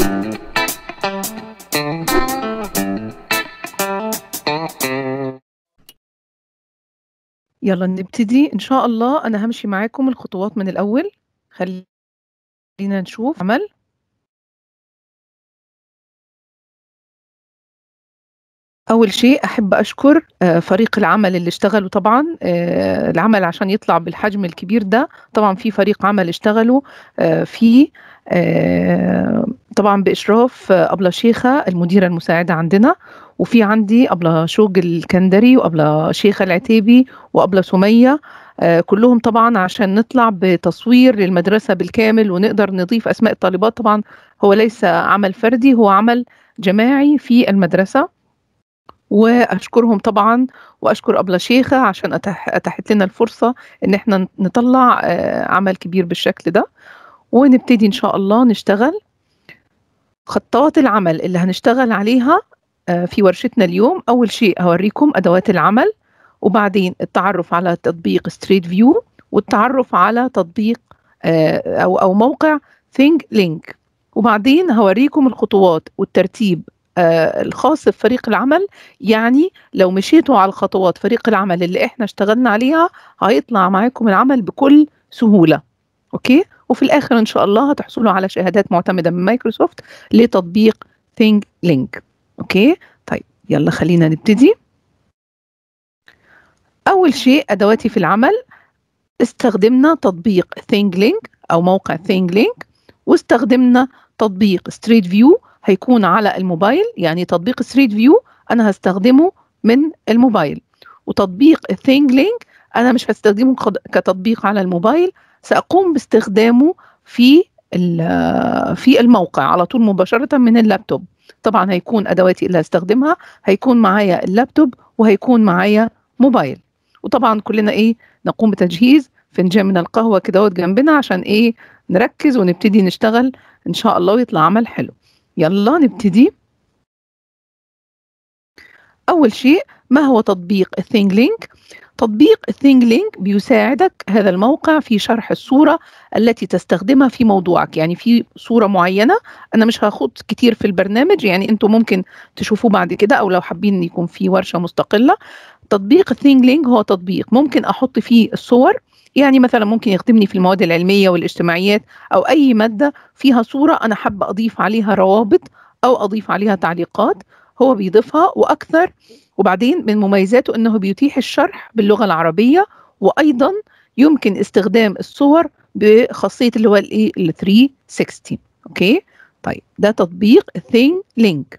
يلا نبتدي إن شاء الله أنا همشي معاكم الخطوات من الأول خلينا نشوف عمل أول شيء أحب أشكر آه، فريق العمل اللي اشتغلوا طبعا آه، العمل عشان يطلع بالحجم الكبير ده طبعا في فريق عمل اشتغلوا آه، فيه طبعا بإشراف أبلة شيخة المديرة المساعدة عندنا وفي عندي أبلة شوق الكندري وأبلة شيخة العتيبي وأبلة سمية كلهم طبعا عشان نطلع بتصوير للمدرسة بالكامل ونقدر نضيف أسماء الطالبات طبعا هو ليس عمل فردي هو عمل جماعي في المدرسة واشكرهم طبعا واشكر ابله شيخه عشان أتح اتاحت لنا الفرصه ان احنا نطلع آه، عمل كبير بالشكل ده ونبتدي ان شاء الله نشتغل خطوات العمل اللي هنشتغل عليها آه، في ورشتنا اليوم اول شيء هوريكم ادوات العمل وبعدين التعرف على تطبيق ستريت فيو والتعرف على تطبيق آه، او او موقع ثينك لينك وبعدين هوريكم الخطوات والترتيب آه، الخاص بفريق العمل يعني لو مشيتوا على الخطوات فريق العمل اللي احنا اشتغلنا عليها هيطلع معاكم العمل بكل سهولة اوكي وفي الاخر ان شاء الله هتحصلوا على شهادات معتمدة من مايكروسوفت لتطبيق ثينك لينك اوكي طيب يلا خلينا نبتدي اول شيء ادواتي في العمل استخدمنا تطبيق ثينك لينك او موقع ثينك لينك واستخدمنا تطبيق ستريت فيو هيكون على الموبايل يعني تطبيق ستريت فيو انا هستخدمه من الموبايل وتطبيق ثينج لينك انا مش هستخدمه كتطبيق على الموبايل ساقوم باستخدامه في في الموقع على طول مباشره من اللابتوب طبعا هيكون ادواتي اللي هستخدمها هيكون معايا اللابتوب وهيكون معايا موبايل وطبعا كلنا ايه نقوم بتجهيز فنجان من القهوه كده جنبنا عشان ايه نركز ونبتدي نشتغل ان شاء الله ويطلع عمل حلو يلا نبتدي أول شيء ما هو تطبيق الثينج لينك؟ تطبيق الثينج لينك بيساعدك هذا الموقع في شرح الصورة التي تستخدمها في موضوعك يعني في صورة معينة أنا مش هاخد كتير في البرنامج يعني أنتم ممكن تشوفوه بعد كده أو لو حابين يكون في ورشة مستقلة تطبيق الثينج لينك هو تطبيق ممكن أحط فيه الصور يعني مثلا ممكن يخدمني في المواد العلمية والاجتماعيات أو أي مادة فيها صورة أنا حابة أضيف عليها روابط أو أضيف عليها تعليقات هو بيضيفها وأكثر وبعدين من مميزاته أنه بيتيح الشرح باللغة العربية وأيضا يمكن استخدام الصور بخاصية اللي هو الايه ال 360 اوكي طيب ده تطبيق ثين لينك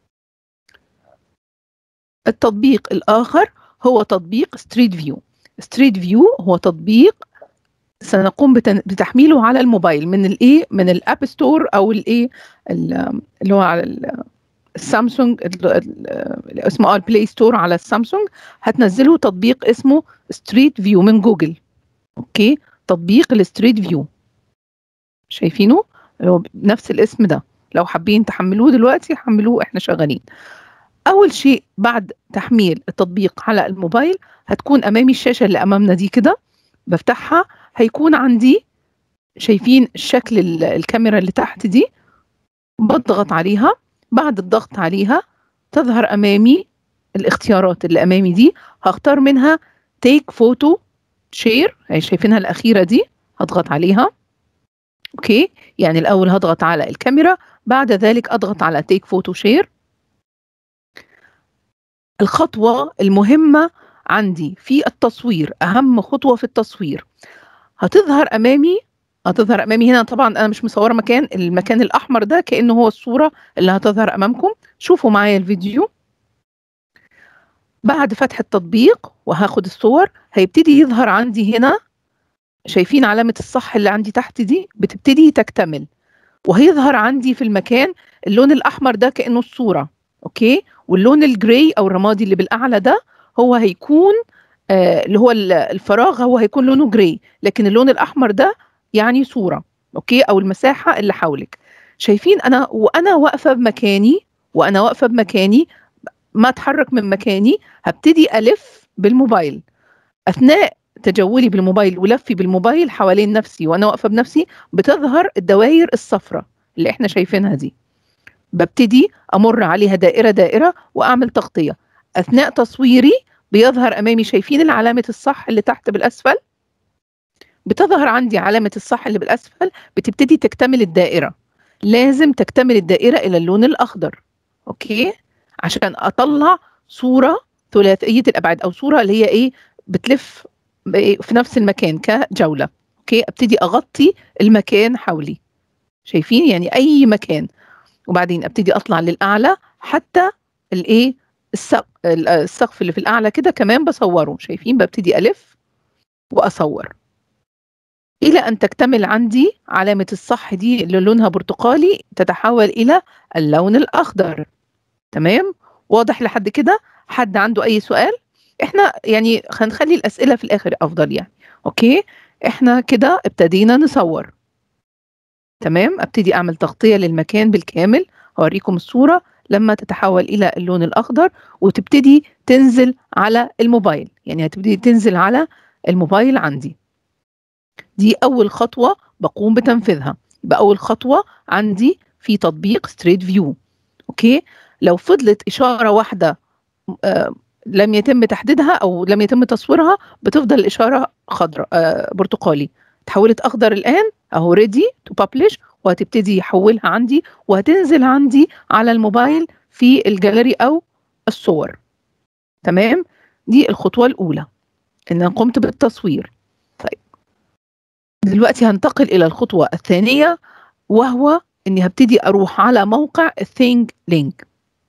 التطبيق الآخر هو تطبيق ستريت فيو ستريت فيو هو تطبيق سنقوم بتحميله على الموبايل من الايه من الاب ستور او الايه اللي هو على السامسونج اسمه البلاي ستور على السامسونج هتنزلوا تطبيق اسمه ستريت فيو من جوجل اوكي تطبيق الستريت فيو شايفينه هو نفس الاسم ده لو حابين تحملوه دلوقتي حملوه احنا شغالين اول شيء بعد تحميل التطبيق على الموبايل هتكون امامي الشاشه اللي امامنا دي كده بفتحها هيكون عندي شايفين شكل الكاميرا اللي تحت دي بضغط عليها بعد الضغط عليها تظهر امامي الاختيارات اللي امامي دي هختار منها تيك فوتو شير هي شايفينها الاخيره دي هضغط عليها اوكي يعني الاول هضغط على الكاميرا بعد ذلك اضغط على تيك فوتو شير الخطوة المهمة عندي في التصوير أهم خطوة في التصوير هتظهر أمامي هتظهر أمامي هنا طبعا أنا مش مصورة مكان المكان الأحمر ده كأنه هو الصورة اللي هتظهر أمامكم شوفوا معايا الفيديو بعد فتح التطبيق وهاخد الصور هيبتدي يظهر عندي هنا شايفين علامة الصح اللي عندي تحت دي بتبتدي تكتمل وهيظهر عندي في المكان اللون الأحمر ده كأنه الصورة أوكي واللون الجراي او الرمادي اللي بالاعلى ده هو هيكون آه اللي هو الفراغ هو هيكون لونه جراي لكن اللون الاحمر ده يعني صوره اوكي او المساحه اللي حولك شايفين انا وانا واقفه بمكاني وانا واقفه بمكاني ما اتحرك من مكاني هبتدي الف بالموبايل اثناء تجولي بالموبايل ولفي بالموبايل حوالين نفسي وانا واقفه بنفسي بتظهر الدوائر الصفراء اللي احنا شايفينها دي ببتدي امر عليها دائره دائره واعمل تغطيه اثناء تصويري بيظهر امامي شايفين العلامه الصح اللي تحت بالاسفل بتظهر عندي علامه الصح اللي بالاسفل بتبتدي تكتمل الدائره لازم تكتمل الدائره الى اللون الاخضر اوكي عشان اطلع صوره ثلاثيه الابعاد او صوره اللي هي ايه بتلف في نفس المكان كجوله اوكي ابتدي اغطي المكان حولي شايفين يعني اي مكان وبعدين ابتدي اطلع للاعلى حتى الايه السقف اللي في الاعلى كده كمان بصوره شايفين ببتدي الف واصور الى ان تكتمل عندي علامه الصح دي اللي لونها برتقالي تتحول الى اللون الاخضر تمام واضح لحد كده حد عنده اي سؤال احنا يعني هنخلي الاسئله في الاخر افضل يعني اوكي احنا كده ابتدينا نصور تمام ابتدي اعمل تغطيه للمكان بالكامل اوريكم الصوره لما تتحول الى اللون الاخضر وتبتدي تنزل على الموبايل يعني هتبتدي تنزل على الموبايل عندي دي اول خطوه بقوم بتنفيذها يبقى اول خطوه عندي في تطبيق ستريت فيو اوكي لو فضلت اشاره واحده آه لم يتم تحديدها او لم يتم تصويرها بتفضل الاشاره خضراء آه برتقالي تحولت اخضر الان اهو ريدي تو ببلش وهتبتدي يحولها عندي وهتنزل عندي على الموبايل في الجاليري او الصور تمام دي الخطوه الاولى ان انا قمت بالتصوير طيب دلوقتي هنتقل الى الخطوه الثانيه وهو اني هبتدي اروح على موقع الثينج لينك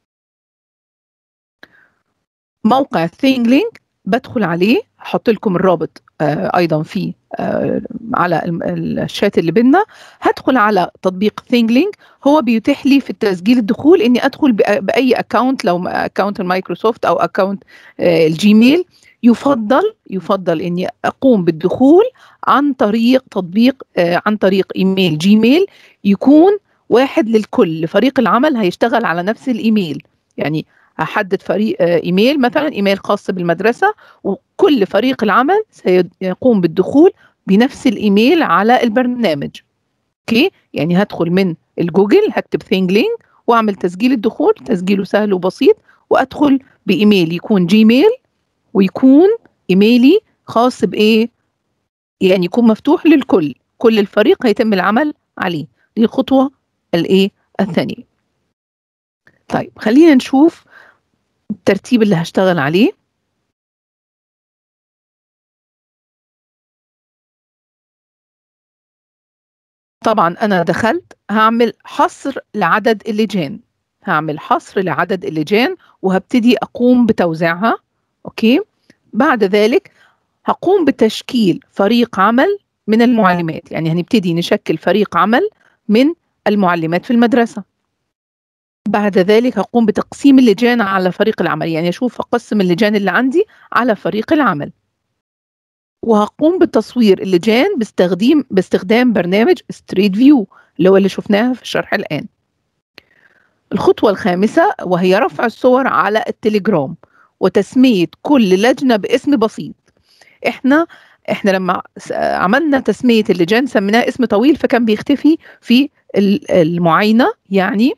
موقع الثينج لينك بدخل عليه هحط لكم الرابط آه ايضا في آه على الشات اللي بينا هدخل على تطبيق ثينج لينك هو بيتيح لي في التسجيل الدخول اني ادخل باي اكونت لو اكونت المايكروسوفت او اكونت آه الجيميل يفضل يفضل اني اقوم بالدخول عن طريق تطبيق آه عن طريق ايميل جيميل يكون واحد للكل لفريق العمل هيشتغل على نفس الايميل يعني هحدد فريق ايميل مثلا ايميل خاص بالمدرسه وكل فريق العمل سيقوم بالدخول بنفس الايميل على البرنامج اوكي يعني هدخل من الجوجل هكتب ثينج لينك واعمل تسجيل الدخول تسجيله سهل وبسيط وادخل بايميل يكون جيميل ويكون ايميلي خاص بايه يعني يكون مفتوح للكل كل الفريق هيتم العمل عليه دي الخطوه الايه الثانيه طيب خلينا نشوف الترتيب اللي هشتغل عليه طبعا انا دخلت هعمل حصر لعدد اللجان هعمل حصر لعدد اللجان وهبتدي اقوم بتوزيعها اوكي بعد ذلك هقوم بتشكيل فريق عمل من المعلمات يعني هنبتدي نشكل فريق عمل من المعلمات في المدرسه بعد ذلك هقوم بتقسيم اللجان على فريق العمل يعني اشوف اقسم اللجان اللي عندي على فريق العمل وهقوم بتصوير اللجان باستخدام باستخدام برنامج ستريت فيو اللي هو اللي شفناها في الشرح الان الخطوة الخامسة وهي رفع الصور على التليجرام وتسمية كل لجنة باسم بسيط احنا احنا لما عملنا تسمية اللجان سميناه اسم طويل فكان بيختفي في المعاينة يعني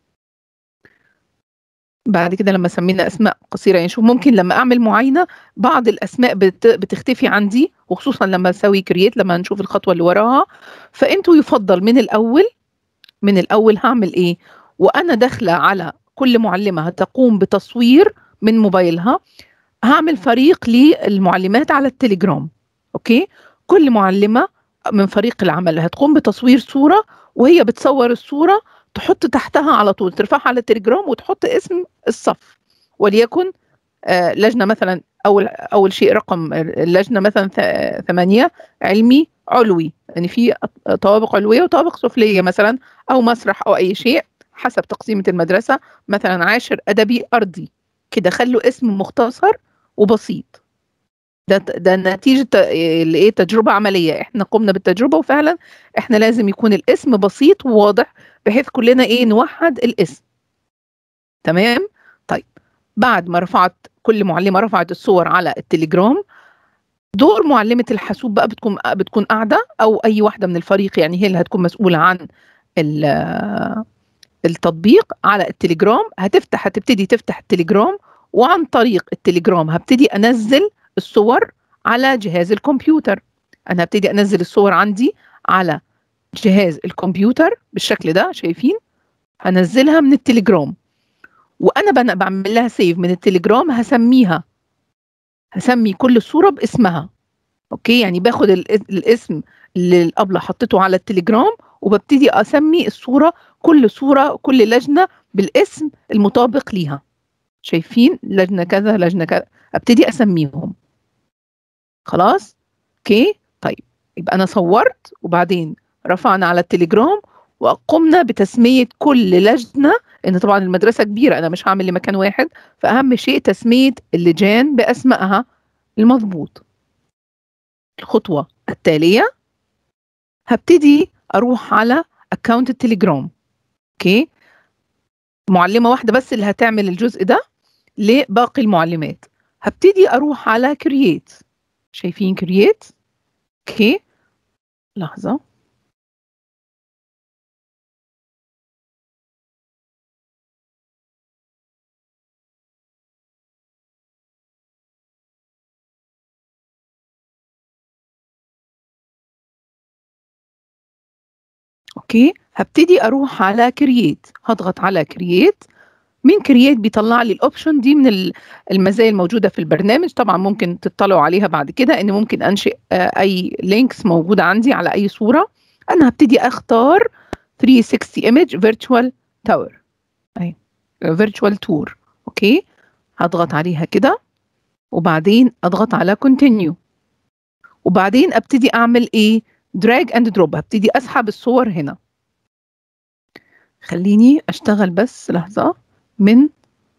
بعد كده لما سمينا اسماء قصيره يعني شوف ممكن لما اعمل معاينه بعض الاسماء بت بتختفي عندي وخصوصا لما اسوي كرييت لما نشوف الخطوه اللي وراها فانتوا يفضل من الاول من الاول هعمل ايه وانا داخله على كل معلمه هتقوم بتصوير من موبايلها هعمل فريق للمعلمات على التليجرام اوكي كل معلمه من فريق العمل هتقوم بتصوير صوره وهي بتصور الصوره تحط تحتها على طول ترفعها على التليجرام وتحط اسم الصف وليكن آه لجنه مثلا اول اول شيء رقم اللجنه مثلا ثمانية علمي علوي يعني في طوابق علويه وطوابق سفليه مثلا او مسرح او اي شيء حسب تقسيمه المدرسه مثلا عاشر ادبي ارضي كده خلوا اسم مختصر وبسيط ده ده نتيجه ايه تجربه عمليه احنا قمنا بالتجربه وفعلا احنا لازم يكون الاسم بسيط وواضح بحيث كلنا ايه نوحد الاسم تمام طيب بعد ما رفعت كل معلمه رفعت الصور على التليجرام دور معلمه الحاسوب بقى بتكون بتكون قاعده او اي واحده من الفريق يعني هي اللي هتكون مسؤوله عن التطبيق على التليجرام هتفتح هتبتدي تفتح التليجرام وعن طريق التليجرام هبتدي انزل الصور على جهاز الكمبيوتر انا هبتدي انزل الصور عندي على جهاز الكمبيوتر بالشكل ده شايفين هنزلها من التليجرام وانا بعمل لها سيف من التليجرام هسميها هسمي كل صوره باسمها اوكي يعني باخد الاسم اللي الابله حطيته على التليجرام وببتدي اسمي الصوره كل صوره كل لجنه بالاسم المطابق ليها شايفين لجنه كذا لجنه كذا ابتدي اسميهم خلاص اوكي طيب يبقى انا صورت وبعدين رفعنا على التليجرام وقمنا بتسميه كل لجنه ان طبعا المدرسه كبيره انا مش هعمل لمكان واحد فاهم شيء تسميه اللجان باسمائها المضبوط الخطوه التاليه هبتدي اروح على اكونت التليجرام اوكي معلمه واحده بس اللي هتعمل الجزء ده لباقي المعلمات هبتدي اروح على كرييت شايفين كرييت اوكي لحظه اوكي هبتدي اروح على كرييت هضغط على كرييت من كرييت بيطلع لي الاوبشن دي من المزايا الموجوده في البرنامج طبعا ممكن تطلعوا عليها بعد كده ان ممكن انشئ اي لينكس موجوده عندي على اي صوره انا هبتدي اختار 360 ايمج فيرتشوال تاور اهي فيرتشوال تور اوكي هضغط عليها كده وبعدين اضغط على كونتينيو وبعدين ابتدي اعمل ايه دراج اند دروب هبتدي اسحب الصور هنا خليني اشتغل بس لحظه من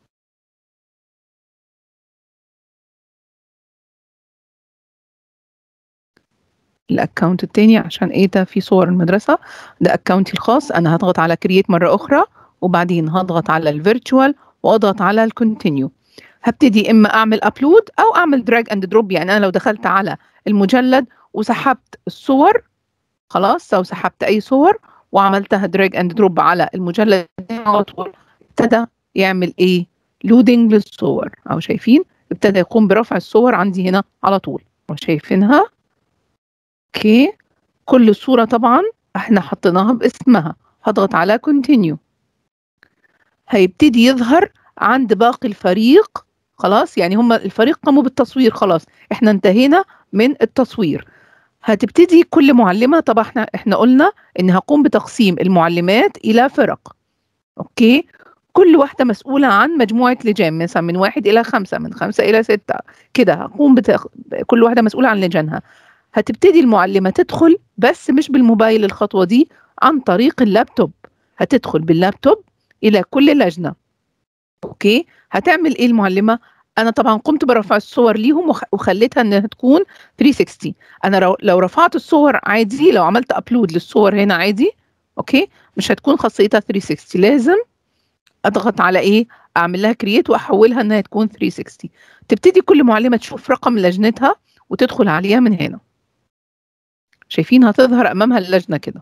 الاكونت التاني عشان ايه ده في صور المدرسه ده اكونتي الخاص انا هضغط على كرييت مره اخرى وبعدين هضغط على الفيرتشوال واضغط على الكونتينيو هبتدي اما اعمل ابلود او اعمل دراج اند دروب يعني انا لو دخلت على المجلد وسحبت الصور خلاص لو سحبت اي صور وعملتها دراج اند دروب على المجلد على طول ابتدى يعمل ايه لودنج للصور او شايفين ابتدى يقوم برفع الصور عندي هنا على طول شايفينها اوكي كل صوره طبعا احنا حطيناها باسمها هضغط على كونتينيو هيبتدي يظهر عند باقي الفريق خلاص يعني هم الفريق قاموا بالتصوير خلاص احنا انتهينا من التصوير هتبتدي كل معلمة طبعا احنا احنا قلنا ان هقوم بتقسيم المعلمات الى فرق اوكي كل واحدة مسؤولة عن مجموعة لجان مثلا من واحد إلى خمسة من خمسة إلى ستة كده هقوم بتخ... كل واحدة مسؤولة عن لجانها هتبتدي المعلمة تدخل بس مش بالموبايل الخطوة دي عن طريق اللابتوب هتدخل باللابتوب إلى كل لجنة أوكي هتعمل إيه المعلمة انا طبعا قمت برفع الصور ليهم وخليتها انها تكون 360 انا لو رفعت الصور عادي لو عملت ابلود للصور هنا عادي اوكي مش هتكون خاصيتها 360 لازم اضغط على ايه اعمل لها كرييت واحولها انها تكون 360 تبتدي كل معلمه تشوف رقم لجنتها وتدخل عليها من هنا شايفين هتظهر امامها اللجنه كده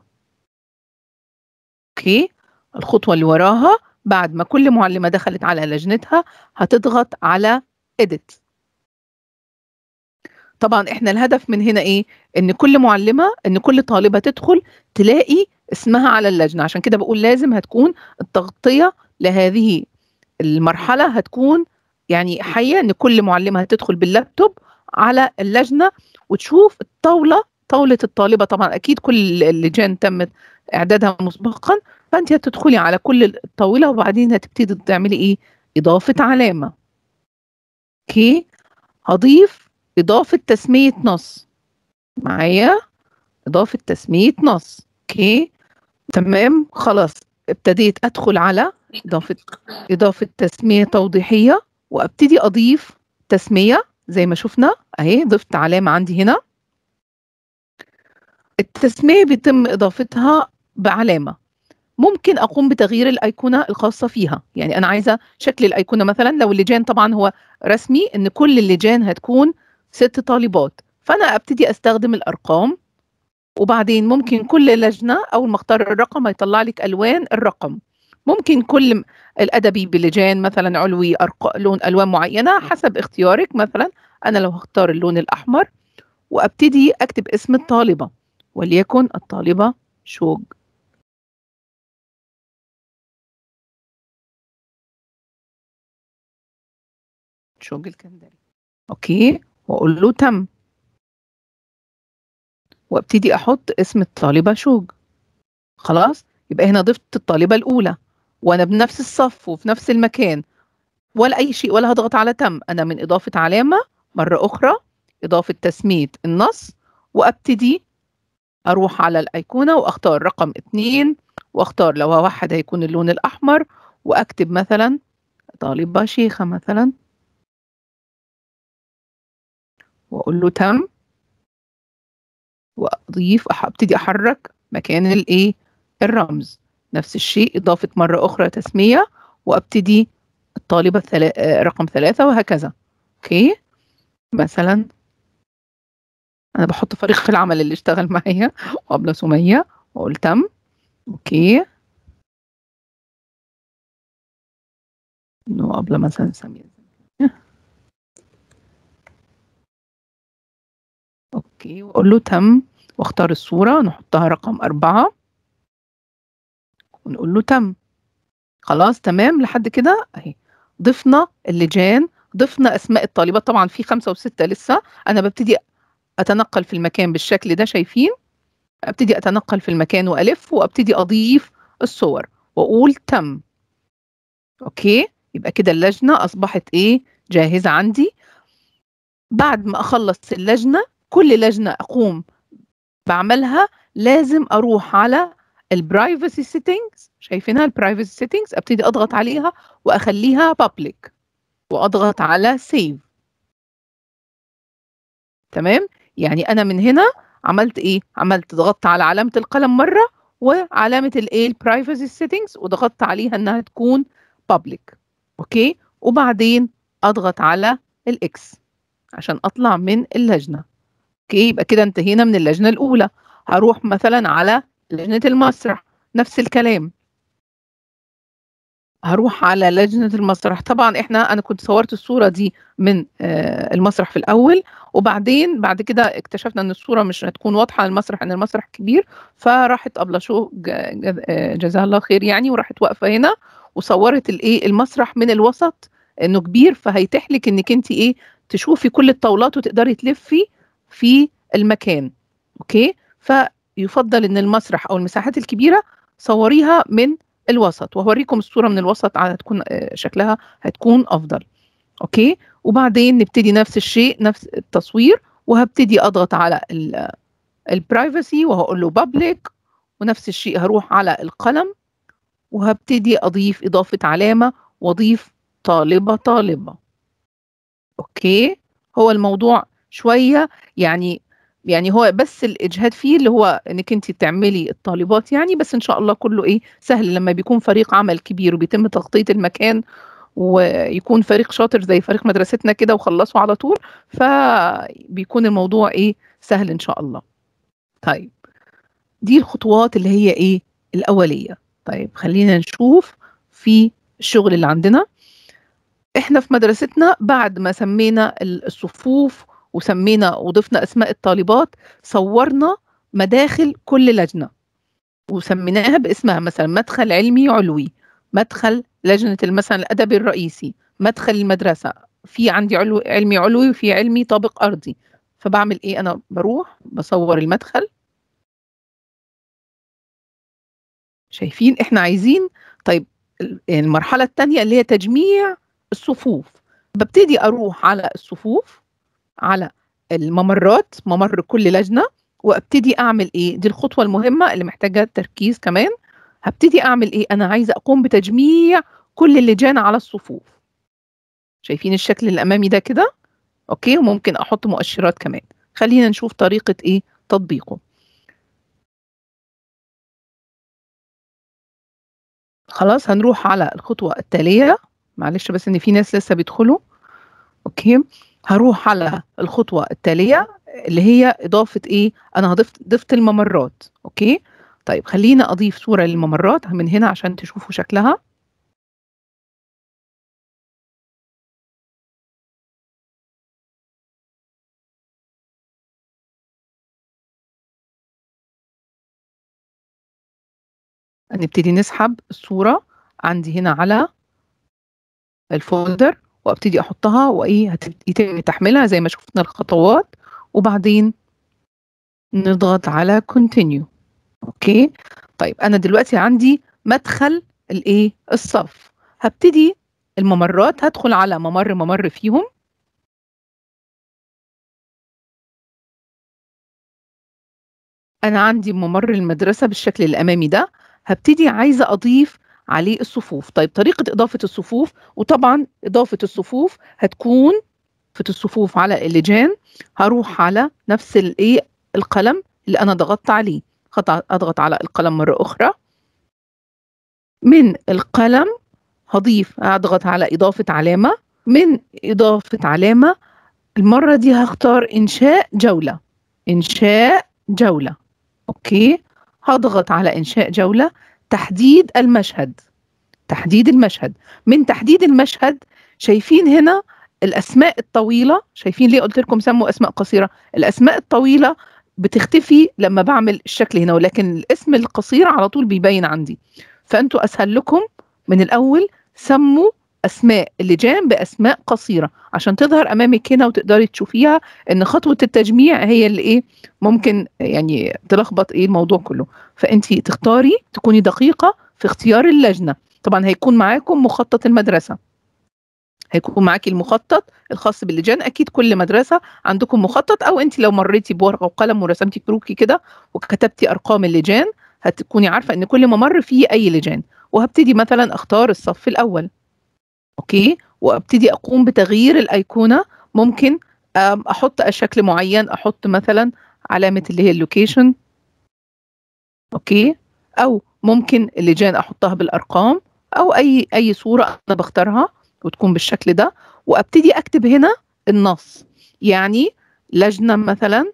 اوكي الخطوه اللي وراها بعد ما كل معلمة دخلت على لجنتها هتضغط على edit طبعا احنا الهدف من هنا ايه ان كل معلمة ان كل طالبة تدخل تلاقي اسمها على اللجنة عشان كده بقول لازم هتكون التغطية لهذه المرحلة هتكون يعني حية ان كل معلمة هتدخل باللابتوب على اللجنة وتشوف الطاولة طاولة الطالبة طبعا اكيد كل اللجان تمت اعدادها مسبقا فانت هتدخلي على كل الطاوله وبعدين هتبتدي تعملي ايه اضافه علامه اوكي هضيف اضافه تسميه نص معايا اضافه تسميه نص اوكي تمام خلاص ابتديت ادخل على اضافه اضافه تسميه توضيحيه وابتدي اضيف تسميه زي ما شفنا اهي ضفت علامه عندي هنا التسميه بيتم اضافتها بعلامه ممكن اقوم بتغيير الايقونه الخاصه فيها يعني انا عايزه شكل الايقونه مثلا لو اللجان طبعا هو رسمي ان كل اللجان هتكون ست طالبات فانا ابتدي استخدم الارقام وبعدين ممكن كل لجنه اول ما اختار الرقم هيطلع لك الوان الرقم ممكن كل الأدبي بلجان مثلا علوي أرق... لون ألوان معينة حسب اختيارك مثلا أنا لو هختار اللون الأحمر وأبتدي أكتب اسم الطالبة وليكن الطالبة شوج شوج الكندري أوكي وأقول له تم وابتدي أحط اسم الطالبة شوج خلاص يبقى هنا ضفت الطالبة الأولى وأنا بنفس الصف وفي نفس المكان ولا أي شيء ولا هضغط على تم أنا من إضافة علامة مرة أخرى إضافة تسمية النص وأبتدي أروح على الأيقونة وأختار رقم اتنين وأختار لو واحد هيكون اللون الأحمر وأكتب مثلا طالبة شيخة مثلا وأقول له تم وأضيف أبتدي أحرك مكان الإيه الرمز نفس الشيء إضافة مرة أخرى تسمية وأبتدي الطالبة الثلا... رقم ثلاثة وهكذا أوكي مثلا أنا بحط فريق العمل اللي اشتغل معايا وقبل سمية وأقول تم أوكي وقبل مثلا سمية أوكي وأقول له تم واختار الصورة نحطها رقم أربعة ونقول له تم خلاص تمام لحد كده اهي ضفنا اللجان ضفنا اسماء الطالبات طبعا في خمسة وستة لسه انا ببتدي اتنقل في المكان بالشكل ده شايفين ابتدي اتنقل في المكان والف وابتدي اضيف الصور واقول تم اوكي يبقى كده اللجنة اصبحت ايه جاهزة عندي بعد ما اخلص اللجنة كل لجنة اقوم بعملها لازم اروح على البرايفسي سيتنجز شايفينها البرايفسي سيتنجز ابتدي اضغط عليها واخليها بابليك واضغط على سيف تمام يعني انا من هنا عملت ايه عملت ضغطت على علامه القلم مره وعلامه الايه البرايفسي سيتنجز وضغطت عليها انها تكون بابليك اوكي وبعدين اضغط على الاكس عشان اطلع من اللجنه اوكي يبقى كده انتهينا من اللجنه الاولى هروح مثلا على لجنة المسرح نفس الكلام هروح على لجنة المسرح طبعا احنا انا كنت صورت الصورة دي من المسرح في الاول وبعدين بعد كده اكتشفنا ان الصورة مش هتكون واضحة المسرح ان المسرح كبير فراحت ابله شو جزاها الله خير يعني وراحت واقفة هنا وصورت الايه المسرح من الوسط انه كبير فهيتيح لك انك انت ايه تشوفي كل الطاولات وتقدري تلفي في المكان اوكي ف يفضل ان المسرح او المساحات الكبيره صوريها من الوسط وهوريكم الصوره من الوسط هتكون شكلها هتكون افضل اوكي وبعدين نبتدي نفس الشيء نفس التصوير وهبتدي اضغط على البرايفسي وهقول له بابليك ونفس الشيء هروح على القلم وهبتدي اضيف اضافه علامه واضيف طالبه طالبه اوكي هو الموضوع شويه يعني يعني هو بس الاجهاد فيه اللي هو انك انت تعملي الطالبات يعني بس ان شاء الله كله ايه سهل لما بيكون فريق عمل كبير وبيتم تغطيه المكان ويكون فريق شاطر زي فريق مدرستنا كده وخلصوا على طول فبيكون الموضوع ايه سهل ان شاء الله طيب دي الخطوات اللي هي ايه الاوليه طيب خلينا نشوف في الشغل اللي عندنا احنا في مدرستنا بعد ما سمينا الصفوف وسمينا وضفنا اسماء الطالبات صورنا مداخل كل لجنه وسميناها باسمها مثلا مدخل علمي علوي مدخل لجنه مثلا الادبي الرئيسي مدخل المدرسه في عندي علو علمي علوي وفي علمي طابق ارضي فبعمل ايه انا بروح بصور المدخل شايفين احنا عايزين طيب المرحله الثانيه اللي هي تجميع الصفوف ببتدي اروح على الصفوف على الممرات ممر كل لجنه وابتدي اعمل ايه دي الخطوه المهمه اللي محتاجه تركيز كمان هبتدي اعمل ايه انا عايزه اقوم بتجميع كل اللجان على الصفوف شايفين الشكل الامامي ده كده اوكي وممكن احط مؤشرات كمان خلينا نشوف طريقه ايه تطبيقه خلاص هنروح على الخطوه التاليه معلش بس ان في ناس لسه بيدخلوا اوكي هروح على الخطوه التاليه اللي هي اضافه ايه انا هضفت ضفت الممرات اوكي طيب خلينا أضيف صورة للممرات من هنا عشان تشوفوا شكلها نبتدي نسحب الصورة عندي هنا على الفولدر وابتدي احطها وايه يتم تحميلها زي ما شفنا الخطوات وبعدين نضغط على continue اوكي طيب انا دلوقتي عندي مدخل الايه الصف هبتدي الممرات هدخل على ممر ممر فيهم انا عندي ممر المدرسه بالشكل الامامي ده هبتدي عايزه اضيف عليه الصفوف طيب طريقه اضافه الصفوف وطبعا اضافه الصفوف هتكون في الصفوف على اللجان هروح على نفس الايه القلم اللي انا ضغطت عليه اضغط على القلم مره اخرى من القلم هضيف اضغط على اضافه علامه من اضافه علامه المره دي هختار انشاء جوله انشاء جوله اوكي هضغط على إنشاء جولة تحديد المشهد تحديد المشهد من تحديد المشهد شايفين هنا الأسماء الطويلة شايفين ليه قلت لكم سموا أسماء قصيرة الأسماء الطويلة بتختفي لما بعمل الشكل هنا ولكن الاسم القصير على طول بيبين عندي فأنتوا أسهل لكم من الأول سموا اسماء اللجان باسماء قصيره عشان تظهر امامك هنا وتقدري تشوفيها ان خطوه التجميع هي اللي ايه ممكن يعني تلخبط ايه الموضوع كله فانت تختاري تكوني دقيقه في اختيار اللجنه طبعا هيكون معاكم مخطط المدرسه هيكون معاكي المخطط الخاص باللجان اكيد كل مدرسه عندكم مخطط او انت لو مريتي بورقه وقلم ورسمتي كروكي كده وكتبتي ارقام اللجان هتكوني عارفه ان كل ممر فيه اي لجان وهبتدي مثلا اختار الصف الاول اوكي وابتدي اقوم بتغيير الايقونه ممكن احط شكل معين احط مثلا علامه اللي هي اللوكيشن اوكي او ممكن اللجان احطها بالارقام او اي اي صوره انا بختارها وتكون بالشكل ده وابتدي اكتب هنا النص يعني لجنه مثلا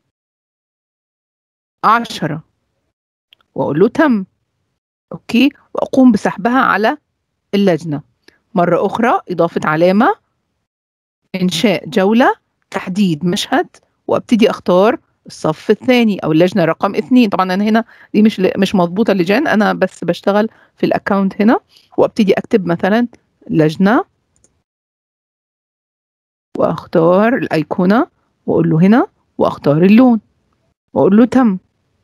عشرة واقول له تم اوكي واقوم بسحبها على اللجنه مرة أخرى إضافة علامة إنشاء جولة تحديد مشهد وابتدي أختار الصف الثاني أو اللجنة رقم اثنين طبعا أنا هنا دي مش مش مضبوطة اللجان أنا بس بشتغل في الأكاونت هنا وابتدي أكتب مثلا لجنة واختار الايقونه واقول له هنا واختار اللون واقول له تم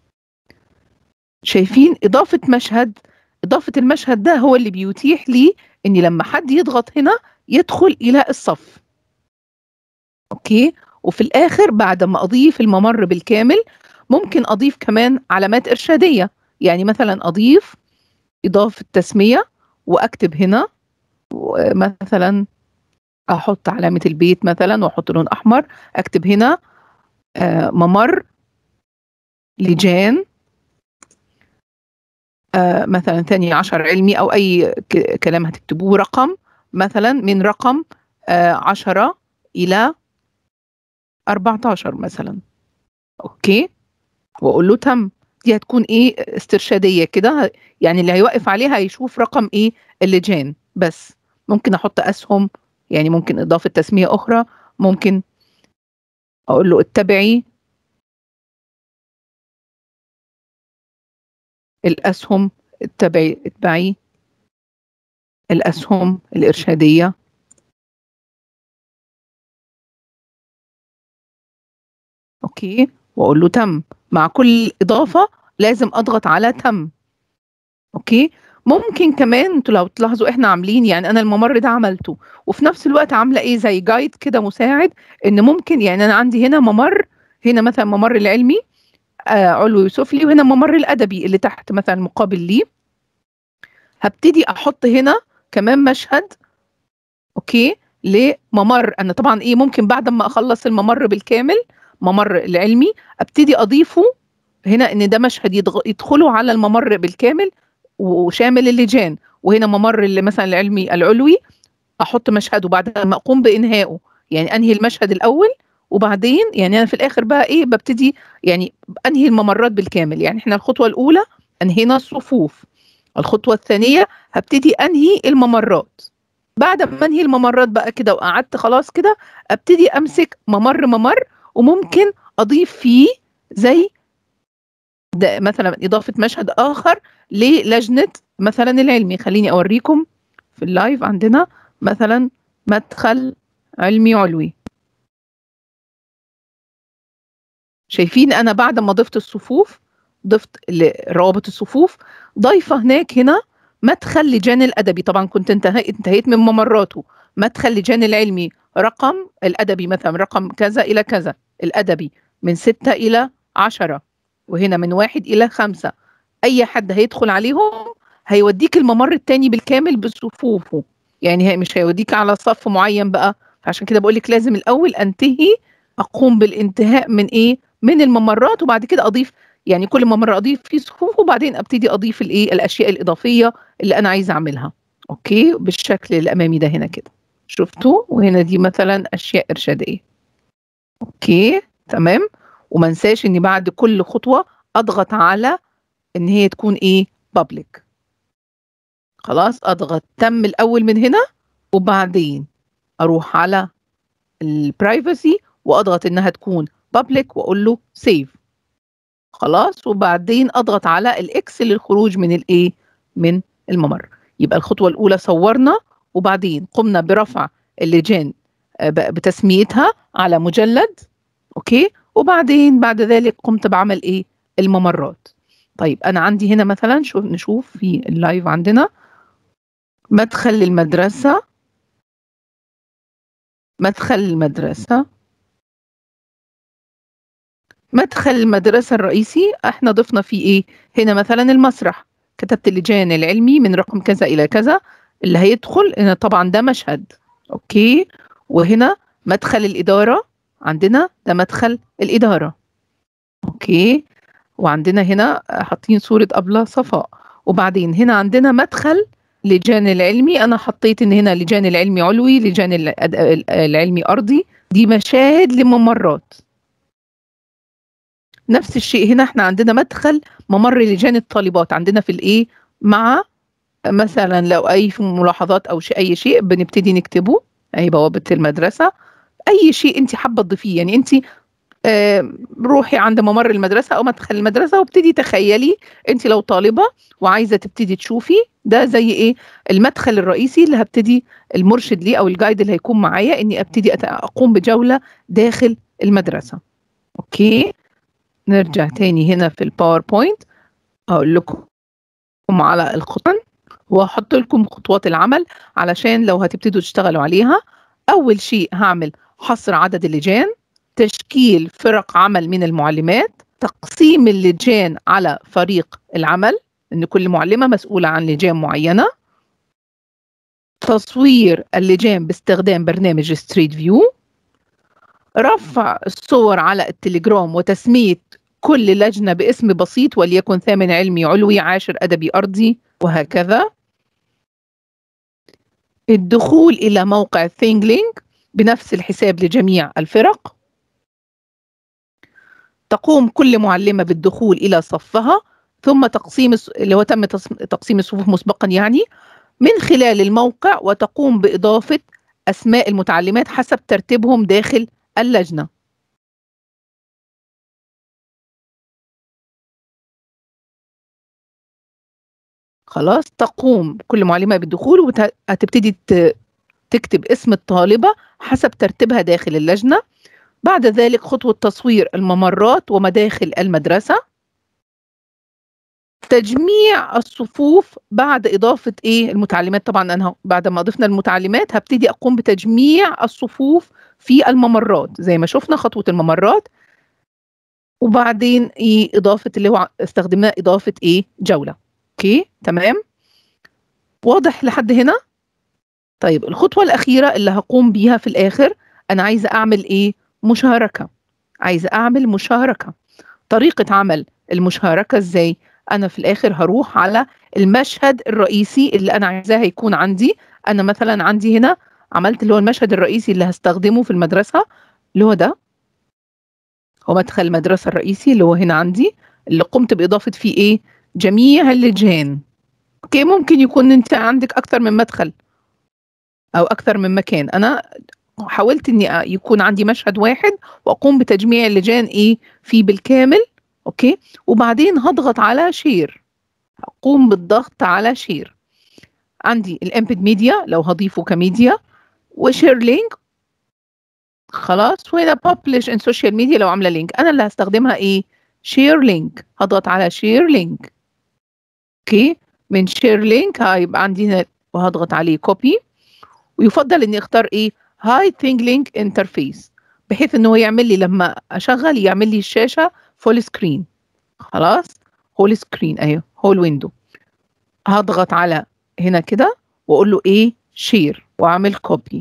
شايفين اضافه مشهد اضافه المشهد ده هو اللي بيتيح لي ان لما حد يضغط هنا يدخل الى الصف اوكي وفي الاخر بعد ما اضيف الممر بالكامل ممكن اضيف كمان علامات ارشاديه يعني مثلا اضيف اضافه تسميه واكتب هنا مثلا احط علامه البيت مثلا واحط لون احمر اكتب هنا آه، ممر لجان آه، مثلا ثاني عشر علمي أو أي كلام هتكتبوه رقم مثلا من رقم آه، عشرة إلى 14 مثلا أوكي وأقول له تم دي هتكون إيه استرشادية كده يعني اللي هيوقف عليها هيشوف رقم إيه اللجان بس ممكن أحط أسهم يعني ممكن إضافة تسمية أخرى ممكن أقول له اتبعي الأسهم اتبعي اتبعي الأسهم الإرشادية أوكي وأقول له تم مع كل إضافة لازم أضغط على تم أوكي ممكن كمان انتوا لو تلاحظوا احنا عاملين يعني انا الممر ده عملته وفي نفس الوقت عامله ايه زي جايد كده مساعد ان ممكن يعني انا عندي هنا ممر هنا مثلا ممر العلمي آه، علوي وسفلي وهنا ممر الادبي اللي تحت مثلا مقابل ليه هبتدي احط هنا كمان مشهد اوكي لممر انا طبعا ايه ممكن بعد ما اخلص الممر بالكامل ممر العلمي ابتدي اضيفه هنا ان ده مشهد يدخلوا على الممر بالكامل وشامل اللجان وهنا ممر اللي مثلا العلمي العلوي احط مشهده بعد ما اقوم بانهائه يعني انهي المشهد الاول وبعدين يعني انا في الاخر بقى ايه ببتدي يعني انهي الممرات بالكامل يعني احنا الخطوه الاولى انهينا الصفوف الخطوه الثانيه هبتدي انهي الممرات بعد ما انهي الممرات بقى كده وقعدت خلاص كده ابتدي امسك ممر ممر وممكن اضيف فيه زي ده مثلا اضافه مشهد اخر للجنه مثلا العلمي خليني اوريكم في اللايف عندنا مثلا مدخل علمي علوي شايفين انا بعد ما ضفت الصفوف ضفت روابط الصفوف ضايفه هناك هنا مدخل لجان الادبي طبعا كنت انتهيت انتهيت من ممراته مدخل لجان العلمي رقم الادبي مثلا رقم كذا الى كذا الادبي من ستة الى عشرة وهنا من واحد الى خمسة اي حد هيدخل عليهم هيوديك الممر التاني بالكامل بصفوفه يعني مش هيوديك على صف معين بقى عشان كده بقول لك لازم الاول انتهي اقوم بالانتهاء من ايه من الممرات وبعد كده اضيف يعني كل ممر اضيف فيه صفوف وبعدين ابتدي اضيف الايه الاشياء الاضافيه اللي انا عايزه اعملها اوكي بالشكل اللي امامي ده هنا كده شفتوا وهنا دي مثلا اشياء ارشاديه اوكي تمام وما انساش اني بعد كل خطوه اضغط على ان هي تكون ايه بابليك خلاص اضغط تم الاول من هنا وبعدين اروح على البرايفسي واضغط انها تكون بابليك واقول له سيف خلاص وبعدين اضغط على الاكس للخروج من الايه من الممر يبقى الخطوه الاولى صورنا وبعدين قمنا برفع اللجان بتسميتها على مجلد اوكي وبعدين بعد ذلك قمت بعمل ايه الممرات طيب انا عندي هنا مثلا شوف نشوف في اللايف عندنا مدخل المدرسة مدخل المدرسة مدخل المدرسة الرئيسي احنا ضفنا فيه ايه هنا مثلا المسرح كتبت اللجان العلمي من رقم كذا الى كذا اللي هيدخل هنا طبعا ده مشهد اوكي وهنا مدخل الإدارة عندنا ده مدخل الإدارة اوكي وعندنا هنا حاطين صورة أبلة صفاء وبعدين هنا عندنا مدخل لجان العلمي انا حطيت ان هنا لجان العلمي علوي لجان العلمي ارضي دي مشاهد لممرات نفس الشيء هنا احنا عندنا مدخل ممر لجان الطالبات عندنا في الايه مع مثلا لو اي ملاحظات او شيء اي شيء بنبتدي نكتبه اي بوابه المدرسه اي شيء انت حابه تضيفيه يعني انت آه روحي عند ممر المدرسه او مدخل المدرسه وابتدي تخيلي انت لو طالبه وعايزه تبتدي تشوفي ده زي ايه المدخل الرئيسي اللي هبتدي المرشد ليه او الجايد اللي هيكون معايا اني ابتدي اقوم بجوله داخل المدرسه اوكي نرجع تاني هنا في الباوربوينت اقول لكم على الخطن واحط لكم خطوات العمل علشان لو هتبتدوا تشتغلوا عليها اول شيء هعمل حصر عدد اللجان تشكيل فرق عمل من المعلمات تقسيم اللجان على فريق العمل ان كل معلمه مسؤوله عن لجان معينه تصوير اللجان باستخدام برنامج ستريت فيو رفع الصور على التليجرام وتسميه كل لجنه باسم بسيط وليكن ثامن علمي علوي عاشر ادبي ارضي وهكذا الدخول الى موقع ثينجلينج بنفس الحساب لجميع الفرق تقوم كل معلمه بالدخول الى صفها ثم تقسيم اللي هو تم تقسيم الصفوف مسبقا يعني من خلال الموقع وتقوم بإضافة أسماء المتعلمات حسب ترتيبهم داخل اللجنة خلاص تقوم كل معلمة بالدخول وهتبتدي تكتب اسم الطالبة حسب ترتيبها داخل اللجنة بعد ذلك خطوة تصوير الممرات ومداخل المدرسة تجميع الصفوف بعد إضافة إيه المتعلمات طبعا أنا بعد ما ضفنا المتعلمات هبتدي أقوم بتجميع الصفوف في الممرات زي ما شفنا خطوة الممرات وبعدين إيه إضافة اللي هو استخدمنا إضافة إيه جولة أوكي تمام واضح لحد هنا طيب الخطوة الأخيرة اللي هقوم بيها في الآخر أنا عايزة أعمل إيه مشاركة عايزة أعمل مشاركة طريقة عمل المشاركة إزاي انا في الاخر هروح على المشهد الرئيسي اللي انا عايزاه يكون عندي انا مثلا عندي هنا عملت اللي هو المشهد الرئيسي اللي هستخدمه في المدرسه اللي هو ده هو مدخل المدرسه الرئيسي اللي هو هنا عندي اللي قمت باضافه فيه ايه جميع اللجان اوكي ممكن يكون انت عندك اكثر من مدخل او اكثر من مكان انا حاولت اني يكون عندي مشهد واحد واقوم بتجميع اللجان ايه فيه بالكامل اوكي وبعدين هضغط على شير اقوم بالضغط على شير عندي الامبد ميديا لو هضيفه كميديا وشير لينك خلاص وهنا ببلش ان سوشيال ميديا لو عامله لينك انا اللي هستخدمها ايه شير لينك هضغط على شير لينك اوكي من شير لينك هيبقى عندي هنا وهضغط عليه كوبي ويفضل اني اختار ايه هاي ثينج لينك انترفيس بحيث انه يعمل لي لما اشغل يعمل لي الشاشه فول سكرين خلاص هول سكرين ايوه هول ويندو هضغط على هنا كده واقول له ايه شير واعمل كوبي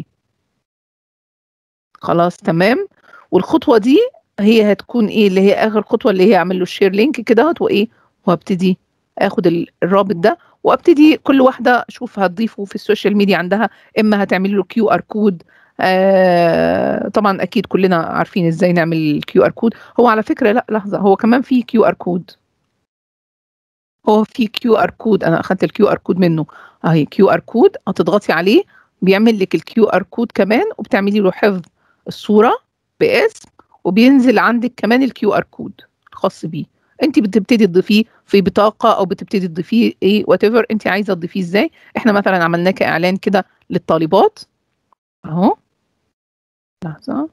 خلاص تمام والخطوه دي هي هتكون ايه اللي هي اخر خطوه اللي هي اعمل له شير لينك كده وايه وابتدي اخد الرابط ده وابتدي كل واحده اشوف هتضيفه في السوشيال ميديا عندها اما هتعمل له كيو ار كود آه طبعا اكيد كلنا عارفين ازاي نعمل الكيو ار كود هو على فكره لا لحظه هو كمان في كيو ار كود هو في كيو ار كود انا اخدت الكيو ار كود منه اهي كيو ار كود هتضغطي عليه بيعمل لك الكيو ار كود كمان وبتعملي له حفظ الصوره باسم وبينزل عندك كمان الكيو ار كود الخاص بيه انت بتبتدي تضيفيه في بطاقه او بتبتدي تضيفيه ايه وات ايفر انت عايزه تضيفيه ازاي احنا مثلا عملناه كاعلان كده للطالبات اهو لحظه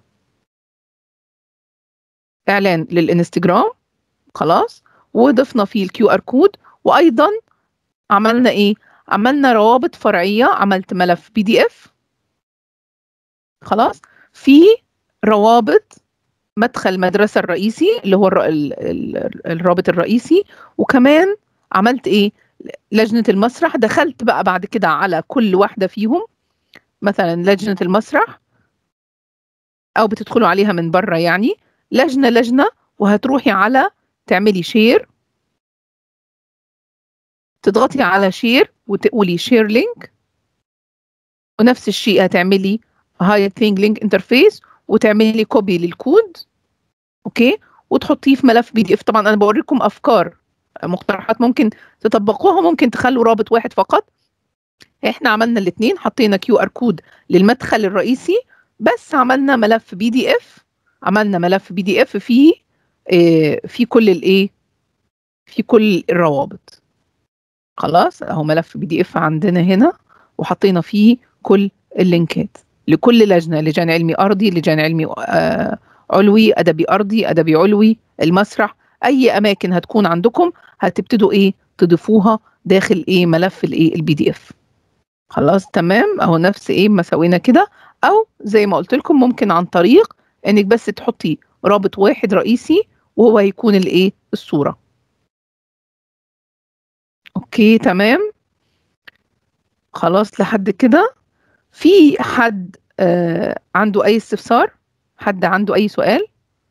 اعلان للانستجرام خلاص وضفنا فيه الكيو ار كود وايضا عملنا ايه عملنا روابط فرعيه عملت ملف بي دي اف خلاص في روابط مدخل المدرسه الرئيسي اللي هو الرابط الرئيسي وكمان عملت ايه لجنه المسرح دخلت بقى بعد كده على كل واحده فيهم مثلا لجنه المسرح او بتدخلوا عليها من بره يعني لجنه لجنه وهتروحي على تعملي شير تضغطي على شير وتقولي شير لينك ونفس الشيء هتعملي هاي ثينج لينك انترفيس وتعملي كوبي للكود اوكي وتحطيه في ملف بي دي اف طبعا انا بوريكم افكار مقترحات ممكن تطبقوها ممكن تخلوا رابط واحد فقط احنا عملنا الاثنين حطينا كيو ار كود للمدخل الرئيسي بس عملنا ملف بي دي اف عملنا ملف بي دي اف فيه اه في كل الايه في كل الروابط خلاص اهو ملف بي دي اف عندنا هنا وحطينا فيه كل اللينكات لكل لجنه لجان علمي ارضي لجان علمي آه علوي ادبي ارضي ادبي علوي المسرح اي اماكن هتكون عندكم هتبتدوا ايه تضيفوها داخل ايه ملف الايه البي دي اف خلاص تمام اهو نفس ايه ما سوينا كده او زي ما قلت لكم ممكن عن طريق انك بس تحطي رابط واحد رئيسي وهو هيكون الايه الصوره اوكي تمام خلاص لحد كده في حد آه عنده اي استفسار حد عنده اي سؤال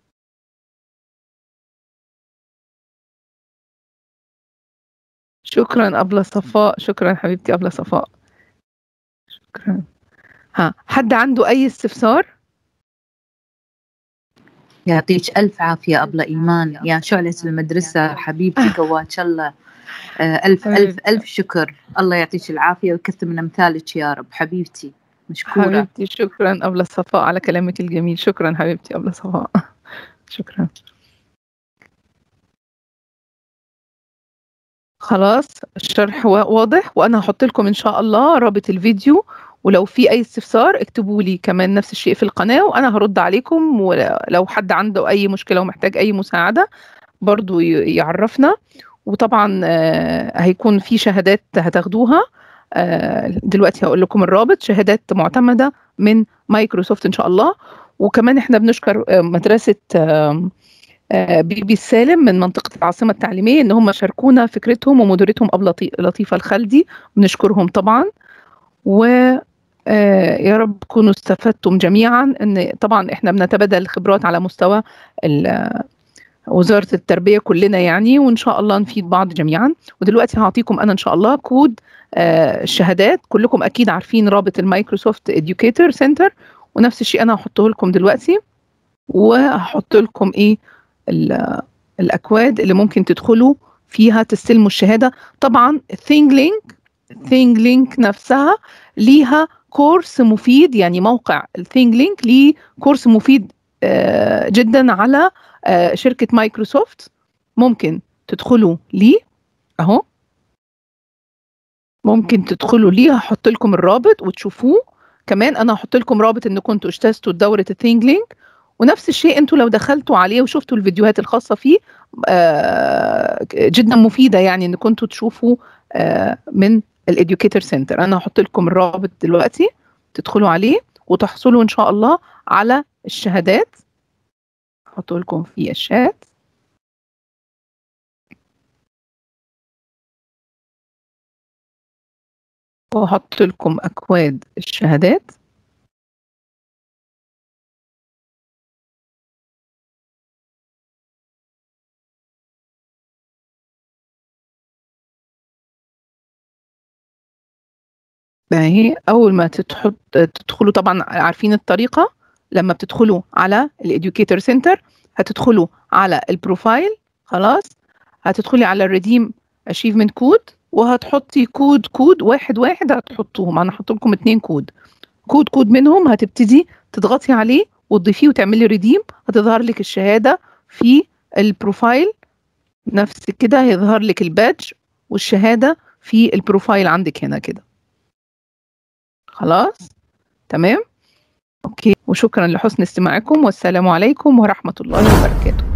شكرا أبلة صفاء شكرا حبيبتي أبلة صفاء شكرا ها حد عنده أي استفسار يعطيك ألف عافية أبلة إيمان يا شعلة المدرسة حبيبتي قوات الله ألف ألف ألف شكر الله يعطيك العافية ويكثر من أمثالك يا رب حبيبتي مشكورة حبيبتي شكرا أبلة صفاء على كلامك الجميل شكرا حبيبتي أبلة صفاء شكرا خلاص الشرح واضح وانا هحط لكم ان شاء الله رابط الفيديو ولو في اي استفسار اكتبوا لي كمان نفس الشيء في القناه وانا هرد عليكم ولو حد عنده اي مشكله ومحتاج اي مساعده برضو يعرفنا وطبعا هيكون في شهادات هتاخدوها دلوقتي هقول لكم الرابط شهادات معتمده من مايكروسوفت ان شاء الله وكمان احنا بنشكر مدرسه بي بي السالم من منطقة العاصمة التعليمية إن هم شاركونا فكرتهم ومديرتهم أبو لطيفة الخلدي بنشكرهم طبعا و يا رب تكونوا استفدتم جميعا ان طبعا احنا بنتبادل الخبرات على مستوى وزاره التربيه كلنا يعني وان شاء الله نفيد بعض جميعا ودلوقتي هعطيكم انا ان شاء الله كود الشهادات كلكم اكيد عارفين رابط المايكروسوفت اديوكيتور سنتر ونفس الشيء انا هحطه لكم دلوقتي وهحط لكم ايه الاكواد اللي ممكن تدخلوا فيها تستلموا الشهاده طبعا ثينج لينك ثينج لينك نفسها ليها كورس مفيد يعني موقع الثينج لينك ليه كورس مفيد آه، جدا على آه، شركه مايكروسوفت ممكن تدخلوا ليه اهو ممكن تدخلوا ليه هحط لكم الرابط وتشوفوه كمان انا هحط لكم رابط ان كنتوا اجتزتوا دوره الثينج لينك ونفس الشيء انتوا لو دخلتوا عليه وشفتوا الفيديوهات الخاصه فيه آه، جدا مفيده يعني ان كنتوا تشوفوا آه، من الاديوكيتور سنتر انا هحط لكم الرابط دلوقتي تدخلوا عليه وتحصلوا ان شاء الله على الشهادات احط لكم في الشات وأحط لكم أكواد الشهادات اهي اول ما تتحط تدخلوا طبعا عارفين الطريقه لما بتدخلوا على الاديوكيتور سنتر هتدخلوا على البروفايل خلاص هتدخلي على الريديم اشيفمنت كود وهتحطي كود كود واحد واحد هتحطوهم انا هحط لكم اتنين كود كود كود منهم هتبتدي تضغطي عليه وتضيفيه وتعملي ريديم هتظهر لك الشهاده في البروفايل نفس كده هيظهر لك البادج والشهاده في البروفايل عندك هنا كده خلاص تمام اوكي وشكرا لحسن استماعكم والسلام عليكم ورحمه الله وبركاته